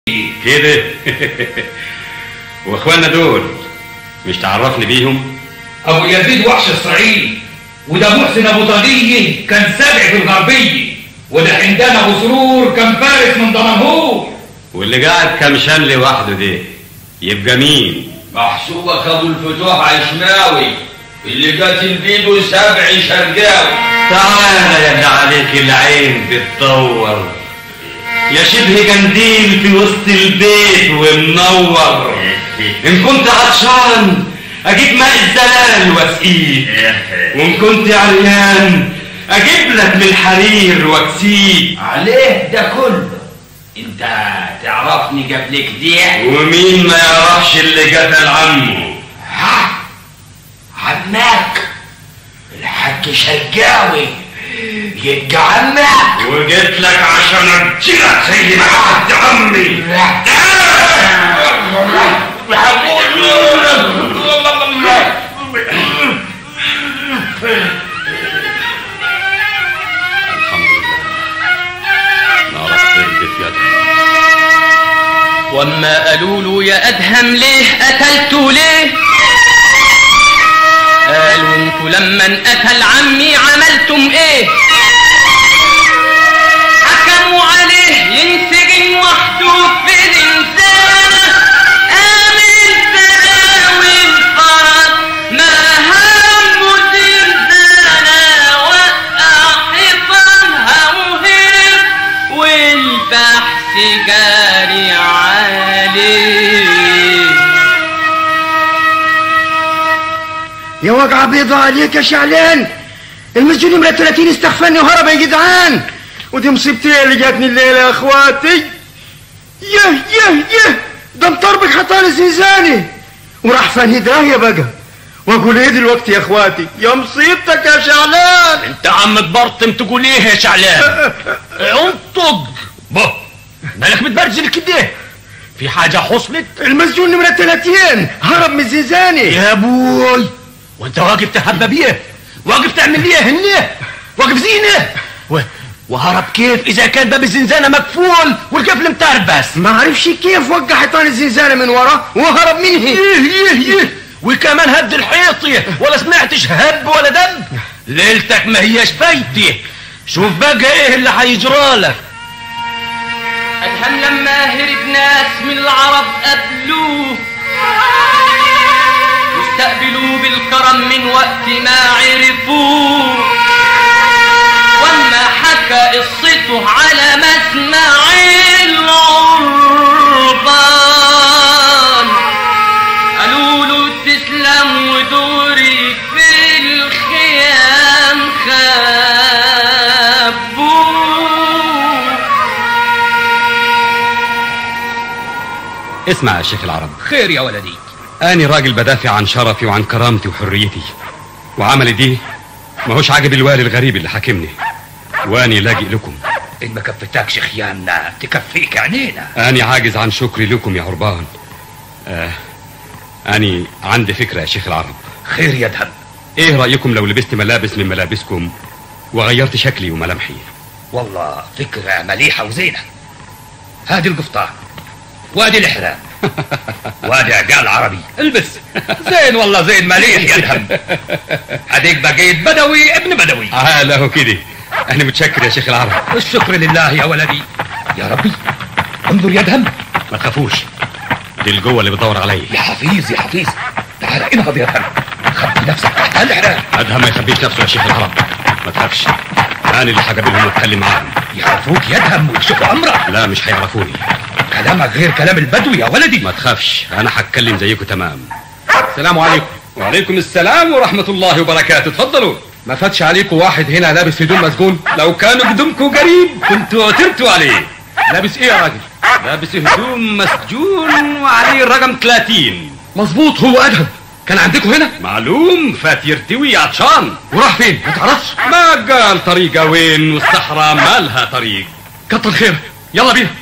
كده واخواننا دول مش تعرفني بيهم ابو يزيد وحش الصعيد وده محسن ابو طاقية كان سابع في الغربية وده حمدان ابو سرور كان فارس من دمنهور واللي قاعد كمشان لوحده ده يبقى مين محسوبك ابو الفتوح عشماوي اللي قاتل بيده سبع شرقاوي تعالى يا اللي عليك العين بتدور يا شبه قنديل في وسط البيت ومنور ان كنت عطشان اجيب ماء الزلال واسقيك وان كنت عريان اجيب لك من الحرير واكسيك عليه ده كله انت تعرفني قبل كده ومين ما يعرفش اللي قتل عمه ها عمك الحاج شرقاوي يبقى عمك وجيت لك عشان اديلك زي ما عملت عمي الحمد لله نارك بردت يا واما قالوا له يا ادهم ليه قتلته ليه قالوا انتوا لما انقتل عمي عملتم ايه حكموا عليه ينسجن وحده في الانسانة قام الزراوي الفرد ما همه زنزانة وقع حصانها وهرب والبحث جاري عليه يا وجع بيضة عليك يا شعلان المسجون نمرة 30 استخفاني وهرب يا جدعان ودي مصيبتي اللي جاتني الليلة يا اخواتي يه يه يه ده مطربك حطاني زنزاني وراح فاني داهية بقى واقول ايه دلوقتي يا اخواتي يا مصيبتك يا شعلان انت عم تبرطم تقول ايه يا شعلان انطق بو مالك متبرجل كده في حاجة حصلت المسجون نمرة 30 هرب من زنزاني يا ابوي وانت واقف تهبى بيه واقف تعمل ليه هنيه واقف زينه و... وهرب كيف اذا كان باب الزنزانه مقفول والقفل متربس ما عرفش كيف وقع حيطان الزنزانة من ورا وهرب منه ايه ايه ايه وكمان هد الحيطي ولا سمعتش هب ولا دب ليلتك ما هياش فايتة شوف بقى ايه اللي هيجرالك ادهم لما هرب ناس من العرب قبلوه واستقبلوه بالكرم من وقت ما عرفوه واما حكى قصته على مسمع العربان قالوا له تسلم ودوري في الخيام خبوه اسمع يا شيخ العرب خير يا ولدي أنا راجل بدافع عن شرفي وعن كرامتي وحريتي وعملي دي ماهوش عاجب الوالي الغريب اللي حاكمني واني لاجئ لكم ان ما كفتكش خيانة تكفيك عينينا أنا عاجز عن شكري لكم يا عربان آه أنا عندي فكرة يا شيخ العرب خير يا دهم إيه رأيكم لو لبست ملابس من ملابسكم وغيرت شكلي وملامحي والله فكرة مليحة وزينة هادي القفطان وادي الإحرام وادي عقال عربي البس زين والله زين مليح يا دهم هديك بقيت بدوي ابن بدوي آه له كده أنا متشكر يا شيخ العرب الشكر لله يا ولدي يا ربي انظر يا دهم ما تخافوش دي الجوه اللي بتدور عليا يا حفيظ يا حفيظ تعال انهض يا دهم خبي نفسك تحت الإحرام أدهم ما يخبيش نفسه يا شيخ العرب ما تخافش أنا اللي هقابلهم وأتكلم معاهم يعرفوك يا دهم ويكشفوا أمرك لا مش هيعرفوني كلامك غير كلام البدوي يا ولدي ما تخافش انا هتكلم زيكم تمام السلام عليكم وعليكم السلام ورحمة الله وبركاته اتفضلوا ما فاتش عليكم واحد هنا لابس هدوم مسجون لو كان قدامكم قريب كنتوا عثرتوا عليه لابس ايه يا راجل لابس هدوم مسجون وعليه الرقم 30 مظبوط هو ادهم كان عندكم هنا معلوم فات يرتوي عطشان وراح فين ما تعرفش ما قال طريقه وين والصحراء مالها طريق كتر خيرك يلا بينا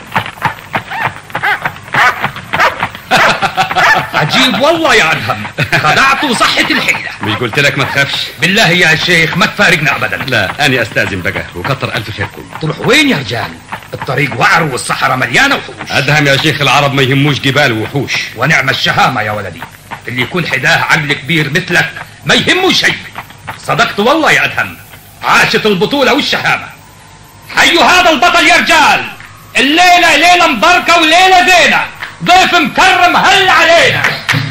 عجيب والله يا ادهم خدعت وصحت الحيلة مش قلت لك ما تخافش بالله يا شيخ ما تفارقنا ابدا لا انا استاذن بقى وكتر الف خيركم تروح وين يا رجال الطريق وعر والصحراء مليانة وحوش ادهم يا شيخ العرب ما يهموش جبال ووحوش ونعم الشهامة يا ولدي اللي يكون حداه عقل كبير مثلك ما يهمه شيء صدقت والله يا أدهم عاشت البطولة والشهامة حيوا هذا البطل يا رجال الليلة ليلة مباركة وليلة زينة ضيف مكرم هل علينا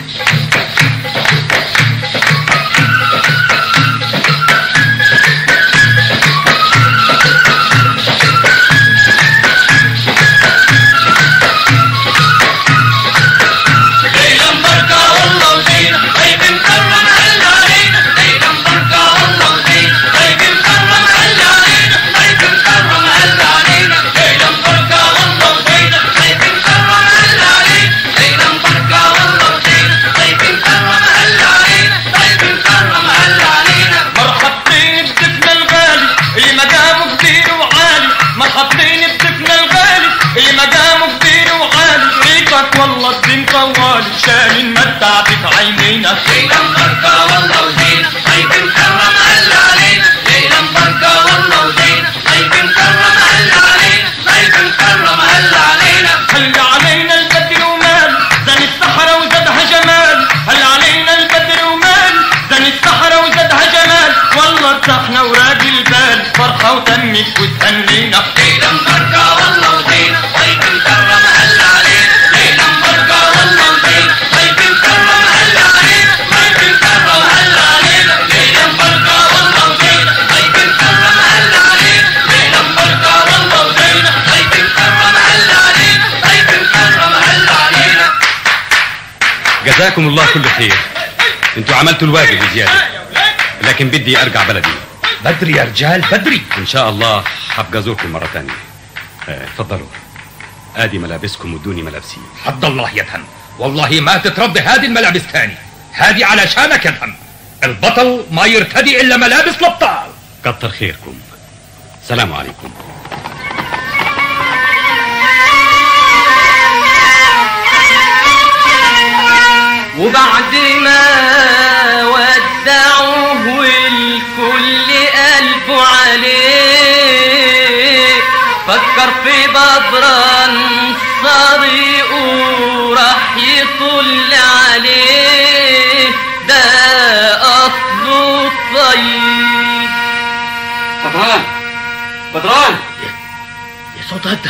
ليلة مباركة والله وزينة طيب مكرم هل علينا ليلة مباركة والله وزينة طيب مكرم هل علينا طيب مكرم هل علينا ليلة مباركة والله وزينة طيب مكرم هل علينا ليلة مباركة والله وزينة طيب مكرم هل علينا طيب مكرم هل علينا مرحبتين بضيفنا الغالي اللي مقامه كبير وعالي مرحبتين بضيفنا الغالي اللي مقامه كبير وعالي ريتك والله الدين طوالي شان نمتع بك عينينا ليلة مباركة والله وزينة طيب مكرم هل علينا ليلة مباركة والله وزينة طيب مكرم هل علينا طيب مكرم هل علينا هل علينا البدر ومال زن الصحراء وزادها جمال هل علينا البدر ومال زن الصحراء وزادها جمال والله ارتحنا وراجي البال فرحة وتمت وتهنينا ليلة مباركة والله وزينة طيب مكرم هل علينا ليلة مباركة والله وزينة طيب مكرم هل علينا طيب مكرم هل علينا ليلة مباركة والله وزينة طيب مكرم هل علينا ليلة مباركة والله وزينة طيب مكرم هل علينا طيب مكرم هل علينا جزاكم الله كل خير انتوا عملتوا الواجب بزياده لكن بدي ارجع بلدي بدري يا رجال بدري ان شاء الله حبقى ازوركم مره ثانيه آه، اتفضلوا ادي ملابسكم وادوني ملابسي حد الله يدهم والله ما تترد هذه الملابس تاني هذه علشانك يا دهم البطل ما يرتدي الا ملابس الابطال كتر خيركم سلام عليكم وبعد ما ودعوه والكل قلبه عليه فكر في بدران صديقه راح يطل عليه ده أصله طيب بدران بدران يا صوت هدى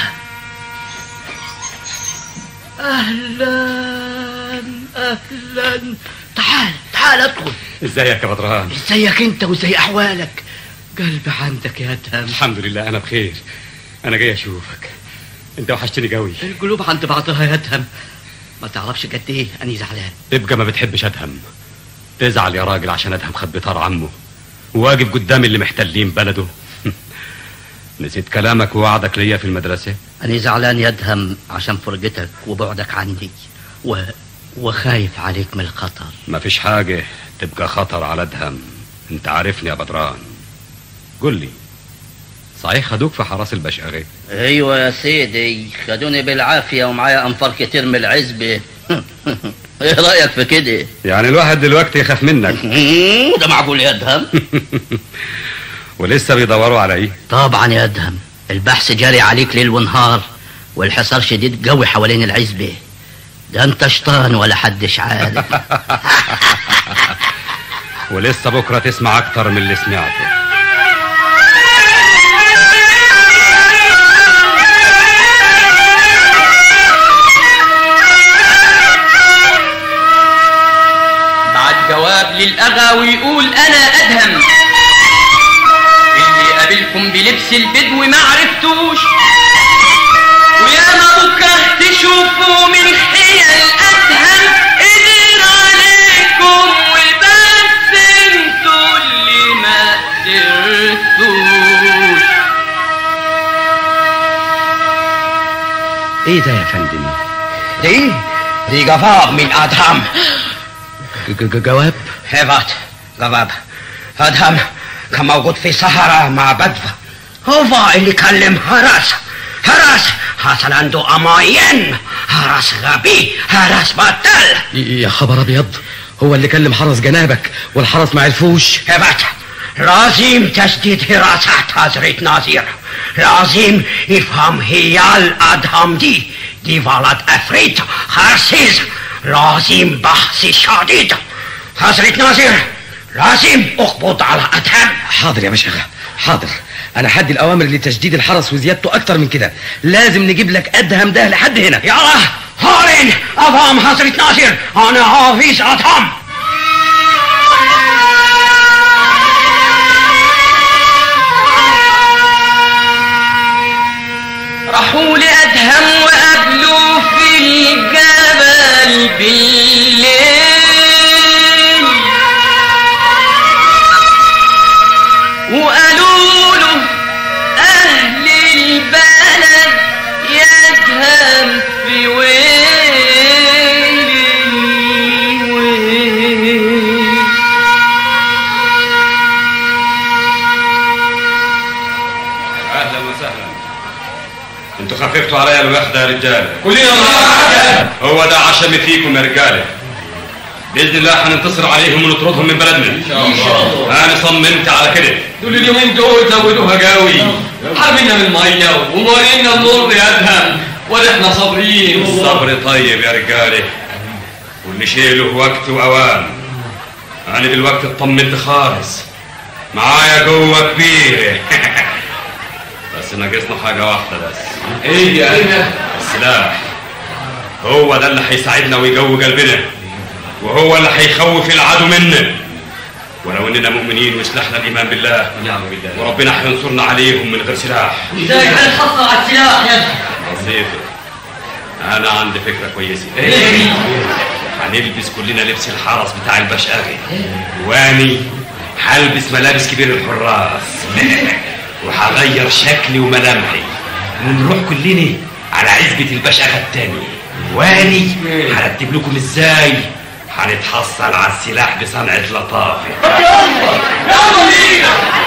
اهلا اهلا تعال تعال ادخل ازيك يا بدران ازيك انت وازاي احوالك قلبي عندك يا ادهم الحمد لله انا بخير انا جاي اشوفك انت وحشتني قوي القلوب عند بعضها يا ادهم ما تعرفش قد ايه اني زعلان تبقى ما بتحبش ادهم تزعل يا راجل عشان ادهم خد بطار عمه وواقف قدام اللي محتلين بلده نسيت كلامك ووعدك ليا في المدرسة اني زعلان يا ادهم عشان فرقتك وبعدك عني و... وخايف عليك من الخطر ما فيش حاجة تبقى خطر على ادهم انت عارفني يا بدران قل لي صحيح خدوك في حراس البشقرة ايوه يا سيدي خدوني بالعافيه ومعايا انفار كتير من العزبه ايه رايك في كده يعني الواحد دلوقتي يخاف منك ده معقول يا ادهم ولسه بيدوروا على ايه طبعا يا ادهم البحث جاري عليك ليل ونهار والحصار شديد قوي حوالين العزبه ده انت شطان ولا حدش عارف ولسه بكرة تسمع اكتر من اللي سمعته بعد جواب للأغا ويقول أنا أدهم اللي قابلكم بلبس البدو ما عرفتوش ويا ما بكره تشوفوا من حيل أدهم قدر عليكم وبس انتوا اللي ما قدرتوش ايه ده يا فندم دي دي جواب من ادهم ج- ج- جواب هبات جواب ادهم كان موجود في الصحراء مع بدفة هو اللي كلم هراس هراس حصل عنده أماين هراس غبي هراس بطل يا خبر ابيض هو اللي كلم حرس جنابك والحرس ما عرفوش هبات لازم تسديد حراسة حضرة ناظر لازم يفهم هي الأدهم دي دي ولد أفريت خرسيس لازم بحث شديد حضرة ناصر لازم اقبض على أدهم حاضر يا باشا حاضر انا حدي الاوامر لتشديد الحرس وزيادته اكتر من كده لازم نجيب لك ادهم ده لحد هنا يلا هارين أفهم حضرة ناصر أنا حافظ أدهم راحوا لأدهم وقابلوا في الجبل بالليل وقالوا له أهل البلد يدهم في ويل ويل اهلا وسهلا انتوا خففتوا عليا الوحده يا رجاله كلنا هو ده عشم فيكم يا رجاله باذن الله هننتصر عليهم ونطردهم من بلدنا ان شاء الله انا صممت على كده دول اليومين دول زودوها قوي حرمنا من الميه ومورينا النور يا ادهم ونحن صابرين الصبر طيب يا رجاله واللي شيء له وقت واوان انا دلوقتي اطمنت خالص معايا جوه كبيره بس ناقصنا حاجه واحده بس ايه يا السلاح هو ده اللي هيساعدنا ويجوي قلبنا وهو اللي هيخوف العدو منا ولو اننا مؤمنين وسلاحنا الايمان بالله نعم بالله وربنا هينصرنا عليهم من غير سلاح ازاي هنحصل على السلاح يا ادهم بسيطة انا عندي فكره كويسه هنلبس كلنا لبس الحرس بتاع البشاغي واني هلبس ملابس كبير الحراس وهغير شكلي وملامحي ونروح كلنا على عزبة البشاغة التانية واني هرتب لكم ازاي هنتحصل على السلاح بصنعة لطافة يلا بينا